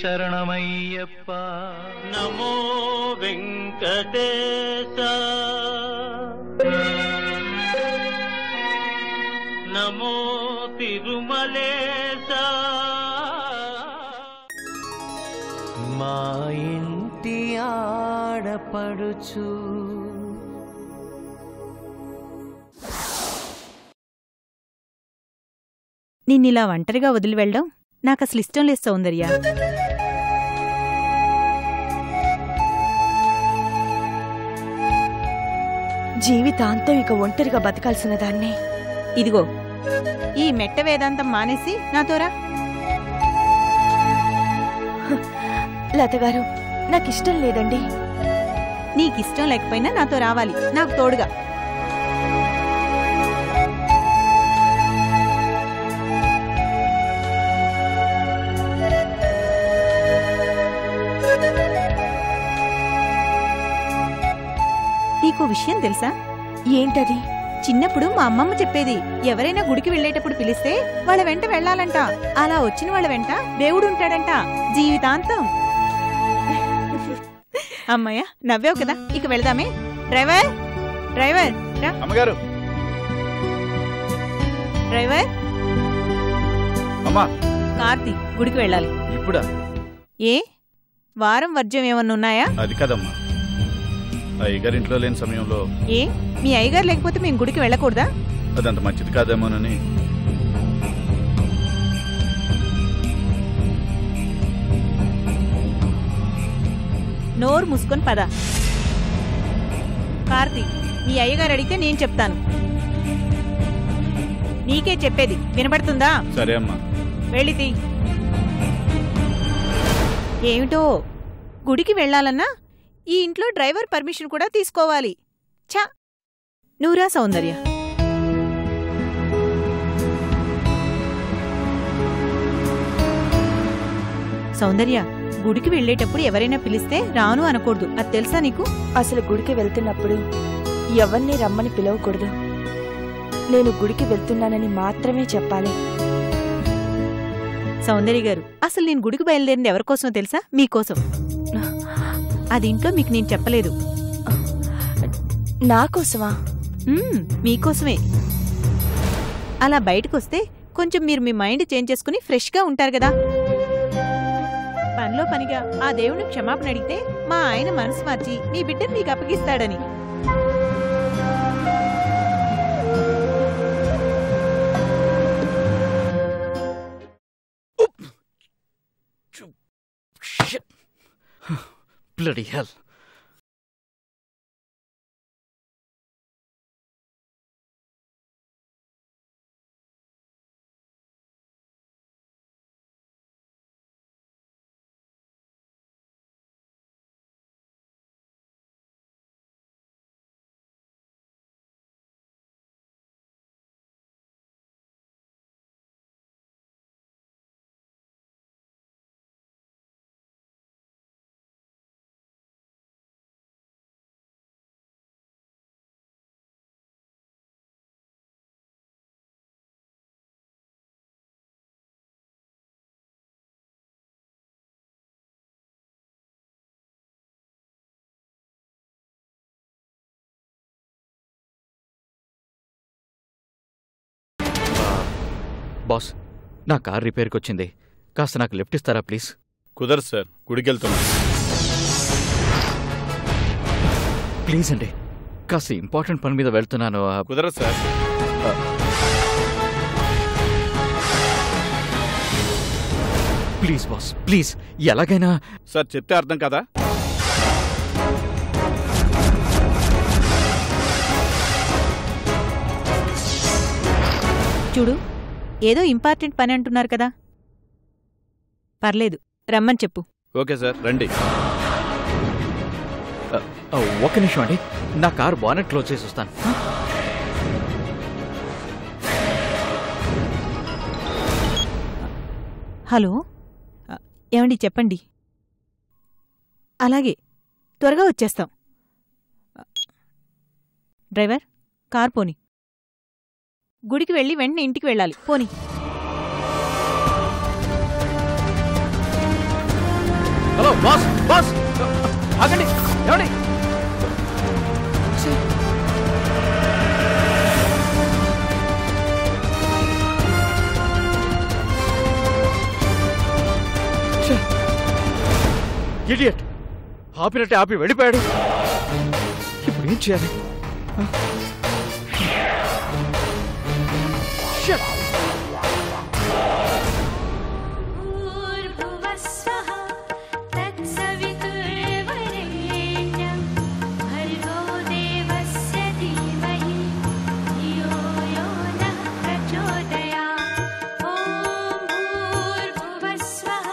శరణమయ్యప్ప నమో వెంకటేశ నమో తిరుమలేశ మా ఇంటి ఆడపడుచు నిన్నిలా ఒంటరిగా వదిలి వెళ్ళడం నాకసలు ఇష్టం లేదు సౌందర్య జీవితాంతం ఇక ఒంటరిగా బతకాల్సిన దాన్ని ఇదిగో ఈ మెట్ట వేదాంతం మానేసి నాతోరా లతగారు నాకిష్టం లేదండి నీకిష్టం లేకపోయినా నాతో రావాలి నాకు తోడుగా నీకో విషయం తెలుసా ఏంటది చిన్నప్పుడు మా అమ్మమ్మ చెప్పేది ఎవరైనా గుడికి వెళ్ళేటప్పుడు పిలిస్తే వాళ్ళ వెంట వెళ్ళాలంట అలా వచ్చిన వాళ్ళ వెంట దేవుడు ఉంటాడంట జీవితాంతం అమ్మయ్య నవ్వావు కదా ఇక వెళదామే డ్రైవర్ డ్రైవర్ రా అమ్మగారు డ్రైవర్ అమ్మా కార్తీ గుడికి వెళ్ళాలి ఇప్పుడా ఏ వారం వర్జ్యం ఏమన్నా ఉన్నాయా అది కదమ్మా అయ్యగారి ఇంట్లో లేని సమయంలో ఏ మీ అయ్యగారు లేకపోతే మేము గుడికి వెళ్ళకూడదా అదంత మంచిది కాదేమోనని నోరు మూసుకొని పద కార్తీ మీ అయ్యగారు అడిగితే నేను చెప్తాను నీకే చెప్పేది వినపడుతుందా సరే అమ్మా వెళ్ళితి ఏమిటో గుడికి వెళ్ళాలన్నా ఈ ఇంట్లో డ్రైవర్ పర్మిషన్ కూడా తీసుకోవాలి ఛ నూరా సౌందర్య సౌందర్య గుడికి వెళ్ళేటప్పుడు ఎవరైనా పిలిస్తే రాను అనకూడదు అది తెలుసా నీకు అసలు గుడికి వెళ్తున్నప్పుడు ఎవరిని రమ్మని పిలవకూడదు నేను గుడికి వెళ్తున్నానని మాత్రమే చెప్పాలి సౌందర్య గారు అసలు నేను గుడికి బయలుదేరింది ఎవరికోసమో తెలుసా మీకోసం అది ఇంట్లో మీకు నేను చెప్పలేదు నా కోసమా మ్మ్, మీకోసమే అలా బయటకొస్తే కొంచెం మీరు మీ మైండ్ చేంజ్ చేసుకుని ఫ్రెష్గా ఉంటారు కదా పనిలో పనిగా ఆ దేవుని క్షమాపణ అడిగితే మా ఆయన మనసు మార్చి మీ బిడ్డను మీకు అప్పగిస్తాడని బ్లడీ హెల్ బాస్ నా కార్ రిపేర్కి వచ్చింది కాస్త నాకు లిఫ్ట్ ఇస్తారా ప్లీజ్ కుదరదు సార్ గుడికి వెళ్తున్నా ప్లీజ్ అండి కాస్త ఇంపార్టెంట్ పని మీద వెళ్తున్నాను ఆ, కుదరదు సార్ ప్లీజ్ బాస్ ప్లీజ్ ఎలాగైనా సార్ చెప్తే అర్థం కదా చూడు ఏదో ఇంపార్టెంట్ పని అంటున్నారు కదా పర్లేదు రమ్మని చెప్పు ఓకే సార్ రండి ఆ, ఆ, ఒక్క నిమిషం అండి నా కార్ బానెట్ క్లోజ్ చేసి వస్తాను హలో ఆ, ఏమండి చెప్పండి అలాగే త్వరగా వచ్చేస్తాం ఆ, డ్రైవర్ కార్ పోని గుడికి వెళ్ళి వెంటనే ఇంటికి వెళ్ళాలి పోని హలో బాస్ బాస్ ఆగండి ఏమండి ఇడియట్ ఆపినట్టే ఆపి వెళ్ళిపోయాడు ఇప్పుడు ఏం చేయాలి Shit. भूर्भुवस्वः तत्सवितुर्वरेण्यं भर्गो देवस्य धीमहि धियो यो नः प्रचोदयात् ॐ भूर्भुवस्वः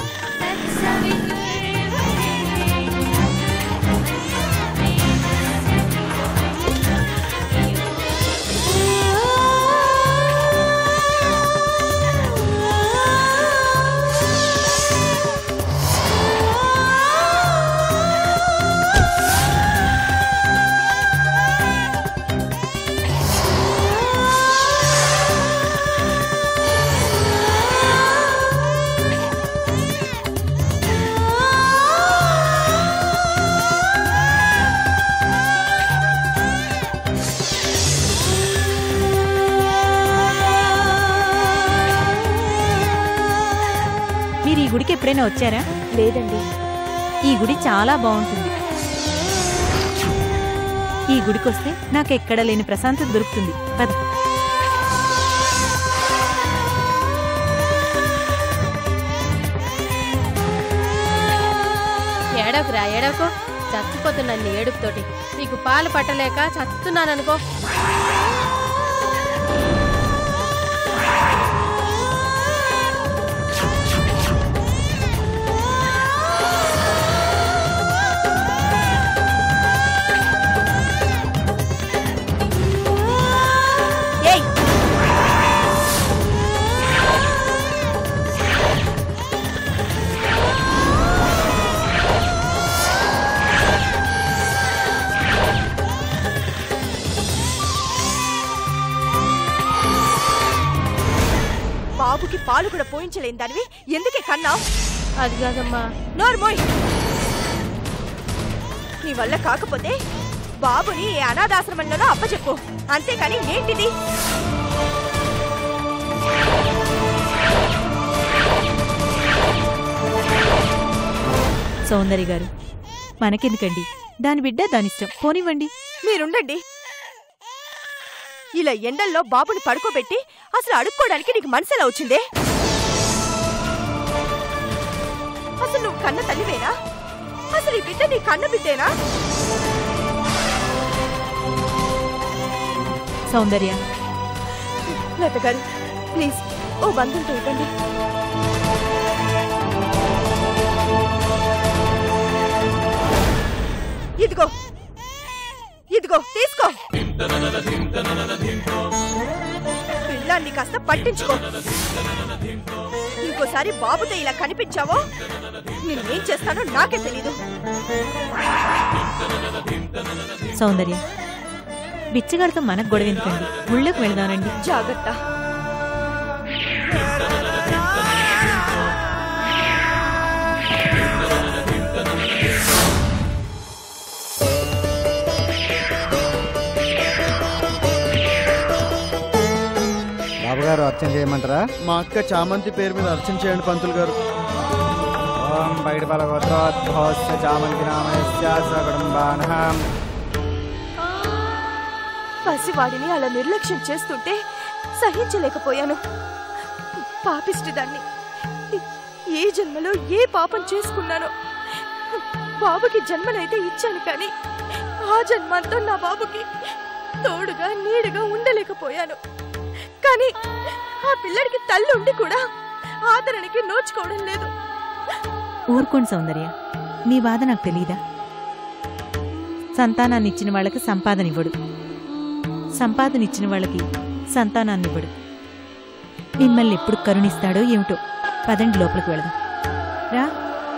మీరు ఈ గుడికి ఎప్పుడైనా వచ్చారా లేదండి ఈ గుడి చాలా బాగుంటుంది ఈ గుడికి వస్తే నాకు ఎక్కడ లేని ప్రశాంతత దొరుకుతుంది పద ఏడవకురా ఏడవకో చచ్చిపోతున్నాను నీ ఏడుపుతోటి నీకు పాలు పట్టలేక చస్తున్నాననుకో ఏయ్ బాబుకి పాలు కూడా పోయించలేని దానివి ఎందుకే కన్నావు అది కాదమ్మా నోర్మోయ్ నీ వల్ల కాకపోతే బాబుని ఏ అనాథాశ్రమంలోనో అప్పచెప్పు అంతేకాని ఏంటిది సౌందర్య గారు మనకెందుకండి దాని బిడ్డ దానిష్టం పోనివ్వండి మీరుండండి ఇలా ఎండల్లో బాబుని పడుకోబెట్టి అసలు అడుక్కోవడానికి నీకు మనసులా వచ్చిందే అసలు నువ్వు కన్న తల్లివేనా అసలు ఈ బిడ్డ నీ కన్న బిడ్డేనా సౌందర్య లత గారు ప్లీజ్ ఓ బంధంతో ఇవ్వండి ఇదిగో ఇదిగో తీసుకో పిల్లాన్ని కాస్త పట్టించుకో ఇంకోసారి బాబుతో ఇలా కనిపించావో నిన్నేం చేస్తానో నాకే తెలీదు సౌందర్య బిచ్చగాడితో మనకు గొడవ ఎందుకండి ఊళ్ళోకి వెళదానండి జాగ్రత్త బాబుగారు అర్చన చేయమంటారా మా అక్క చామంతి పేరు మీద అర్చన చేయండి పంతులు గారు ఓం బయట బలగోత్రోద్భవస్య చామంతి నామయస్య సకుటుంబానః పసివాడిని అలా నిర్లక్ష్యం చేస్తుంటే సహించలేకపోయాను పాపిష్టిదాన్ని ఏ జన్మలో ఏ పాపం చేసుకున్నానో బాబుకి జన్మనైతే ఇచ్చాను కానీ ఆ జన్మంతో నా బాబుకి తోడుగా నీడుగా ఉండలేకపోయాను కానీ ఆ పిల్లడికి తల్లి ఉండి కూడా ఆదరణకి నోచుకోవడం లేదు ఊరుకోండి సౌందర్య మీ బాధ నాకు తెలీదా సంతానాన్ని ఇచ్చిన వాళ్ళకి సంపాదన ఇవ్వడు సంపాదన ఇచ్చిన వాళ్ళకి సంతానాన్ని ఇవ్వడు మిమ్మల్ని ఎప్పుడు కరుణిస్తాడో ఏమిటో పదండి లోపలికి వెళదాం రా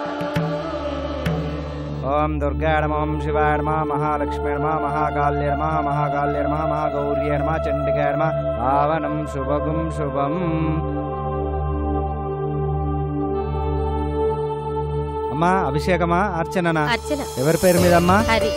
ఓం దుర్గాయ ఓం శివాయ నమ మహాలక్ష్మి నమ మహాకాళ్య నమ మహాకాళ్య నమ మహాగౌర్య నమ చండికాయ నమ పావనం శుభగుం శుభం అమ్మా అభిషేకమా అర్చననా అర్చన ఎవరి పేరు మీద అమ్మా హరి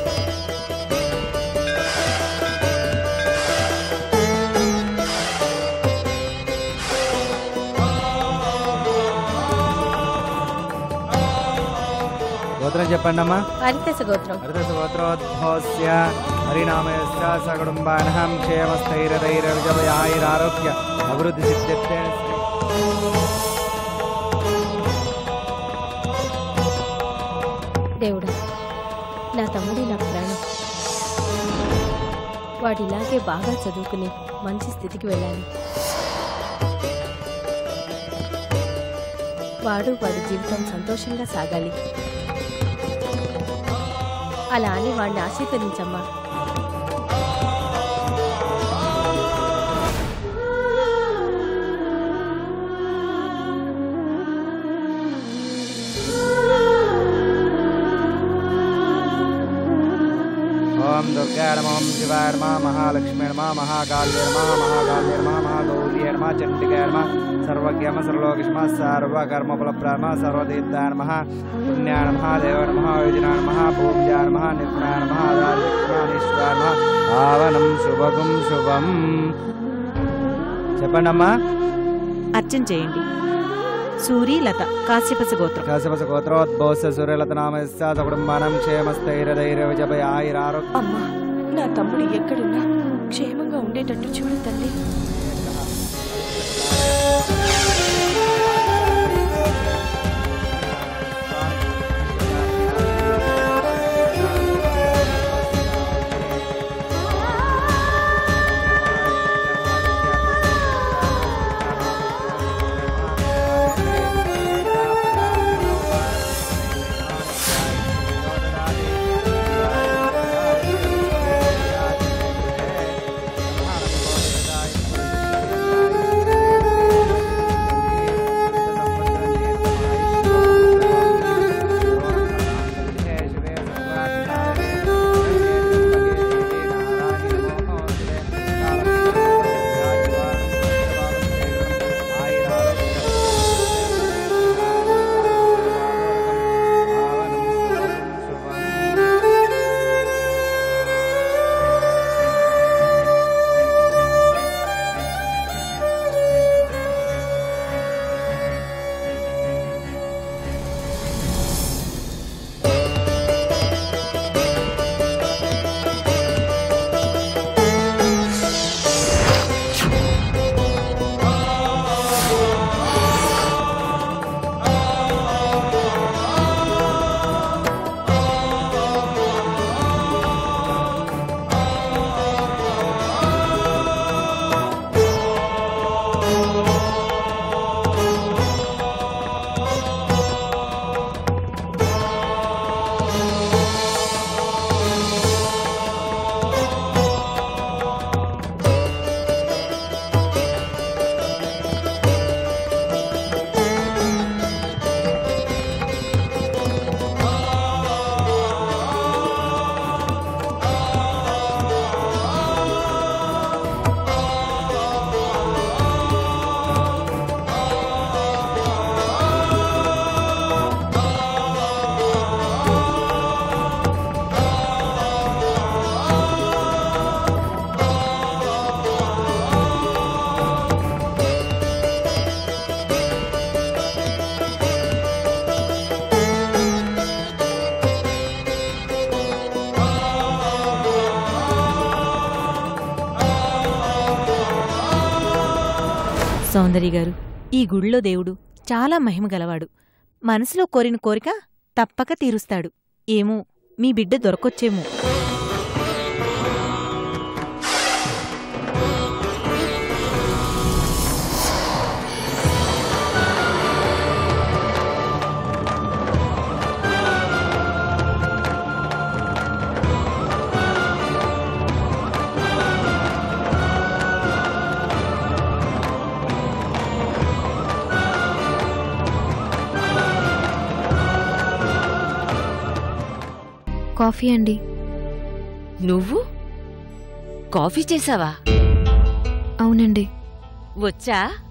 గోత్రం చెప్పండి అమ్మా హరితస గోత్రం హరిదశగోత్రోద్భవస్య హరినామయస్య సకుటుంబానహం క్షేమస్థైర్యైరవిజయాయిరారోగ్య అభివృద్ధి సిద్ధ్యర్థేన దేవుడా నా తమ్ముడి నా ప్రాణం వాడు ఇలాగే బాగా చదువుకుని మంచి స్థితికి వెళ్ళాలి వాడు వాడి జీవితం సంతోషంగా సాగాలి అలా అని వాడిని ఆశీర్వదించమ్మా ఓం దుర్గాడమం శివాడమ మహాలక్ష్మీర్మ మహాకాళ్యర్మ మహాకాళ్యర్మ మహాగౌర్యర్మ చండికార్మ సర్వజ్ఞమ సర్వలోకిష్మ సర్వకర్మ ఫలప్రామ సర్వతీర్థాన్మ పుణ్యానమ దేవనమ యుజనానమ భూమిజానమ నిర్గుణానమ ఆధార్యక్రమానీశ్వరానమ పావనం శుభగం శుభం చెప్పండి అమ్మా అర్చన చేయండి సూరి లత కాశ్యపస గోత్రం కాశపస గోత్రోద్భవస్య సూర్యలత నామస్య సకుటుంబానం క్షేమస్థైర్యధైర్య విజయాయిరారోగ్య అమ్మా నా తమ్ముడు ఎక్కడున్నా క్షేమంగా ఉండేటట్టు చూడు తల్లి సౌందర్య గారు ఈ గుళ్ళో దేవుడు చాలా మహిమ గలవాడు మనసులో కోరిన కోరిక తప్పక తీరుస్తాడు ఏమో మీ బిడ్డ దొరకొచ్చేమో కాఫీ అండి నువ్వు కాఫీ చేసావా అవునండి వచ్చా